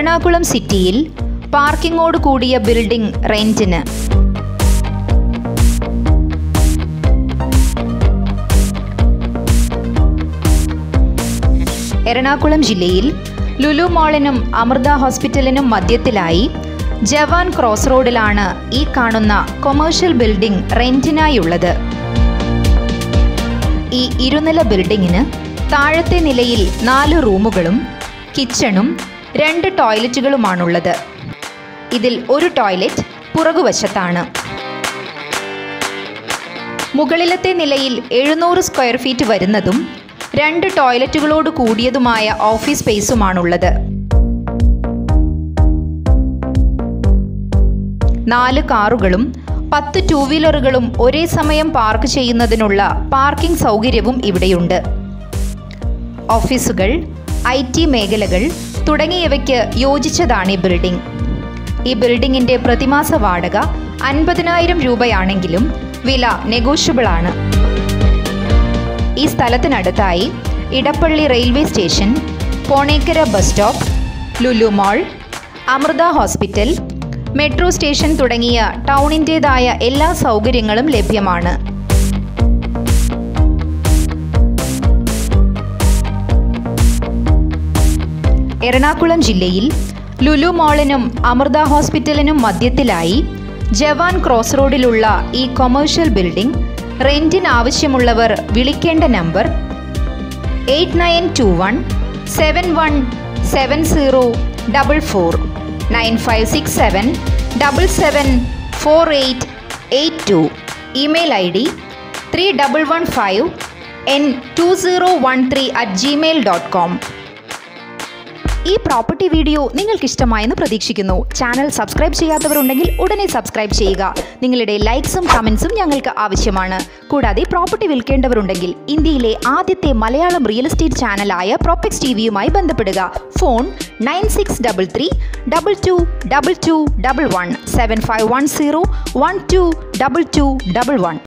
എറണാകുളം സിറ്റിയിൽ പാർക്കിങ്ങോട് കൂടിയ ബിൽഡിംഗ് റെന്റിന് എറണാകുളം ജില്ലയിൽ ലുലു മാളിനും അമൃത ഹോസ്പിറ്റലിനും മധ്യത്തിലായി ജവാൻ ക്രോസ് റോഡിലാണ് ഈ കാണുന്ന കൊമേഴ്ഷ്യൽ ബിൽഡിംഗ് റെന്റിനായുള്ളത് ഈ ഇരുനില ബിൽഡിങ്ങിന് താഴത്തെ നിലയിൽ നാല് റൂമുകളും കിച്ചണും രണ്ട് ടോയ്ലറ്റുകളുമാണുള്ളത് ഇതിൽ ഒരു ടോയ്ലറ്റ് പുറകുവശത്താണ് മുകളിലത്തെ നിലയിൽ എഴുന്നൂറ് സ്ക്വയർ ഫീറ്റ് വരുന്നതും രണ്ട് ടോയ്ലറ്റുകളോട് കൂടിയതുമായ ഓഫീസ് സ്പേസുമാണുള്ളത് നാല് കാറുകളും പത്ത് ടൂ വീലറുകളും ഒരേ സമയം പാർക്ക് ചെയ്യുന്നതിനുള്ള പാർക്കിംഗ് സൗകര്യവും ഇവിടെയുണ്ട് ഓഫീസുകൾ ഐ ടി മേഖലകൾ തുടങ്ങിയവയ്ക്ക് യോജിച്ചതാണ് ഈ ബിൽഡിംഗ് ഈ ബിൽഡിങ്ങിന്റെ പ്രതിമാസ വാടക അൻപതിനായിരം രൂപയാണെങ്കിലും വില നെഗോഷ്യബിൾ ആണ് ഈ സ്ഥലത്തിനടുത്തായി Edappally railway station Ponekkara bus stop Lulu mall Amrita hospital metro station തുടങ്ങിയ ടൗണിൻ്റേതായ എല്ലാ സൗകര്യങ്ങളും ലഭ്യമാണ് എറണാകുളം ജില്ലയിൽ ലുലു മാളിനും അമൃത ഹോസ്പിറ്റലിനും മധ്യത്തിലായി ജവാൻ ക്രോസ് റോഡിലുള്ള ഈ കൊമേഴ്ഷ്യൽ ബിൽഡിംഗ് റെന്റിന് ആവശ്യമുള്ളവർ വിളിക്കേണ്ട number eight nine two one seven one seven zero double four nine five six seven double seven four eight eight two email I D three double one five N two zero one three at Gmail dot com ഈ property video നിങ്ങൾക്ക് ഇഷ്ടമായെന്ന് പ്രതീക്ഷിക്കുന്നു channel subscribe ചെയ്യാത്തവരുണ്ടെങ്കിൽ ഉടനെ subscribe ചെയ്യുക നിങ്ങളുടെ ലൈക്സും കമൻസും ഞങ്ങൾക്ക് ആവശ്യമാണ് കൂടാതെ പ്രോപ്പർട്ടി വിൽക്കേണ്ടവരുണ്ടെങ്കിൽ ഇന്ത്യയിലെ ആദ്യത്തെ മലയാളം റിയൽ എസ്റ്റേറ്റ് ചാനലായ പ്രോപ്പക്സ് ടി വിയുമായി ബന്ധപ്പെടുക phone nine six double three double two double two double one seven five one zero one two double two double one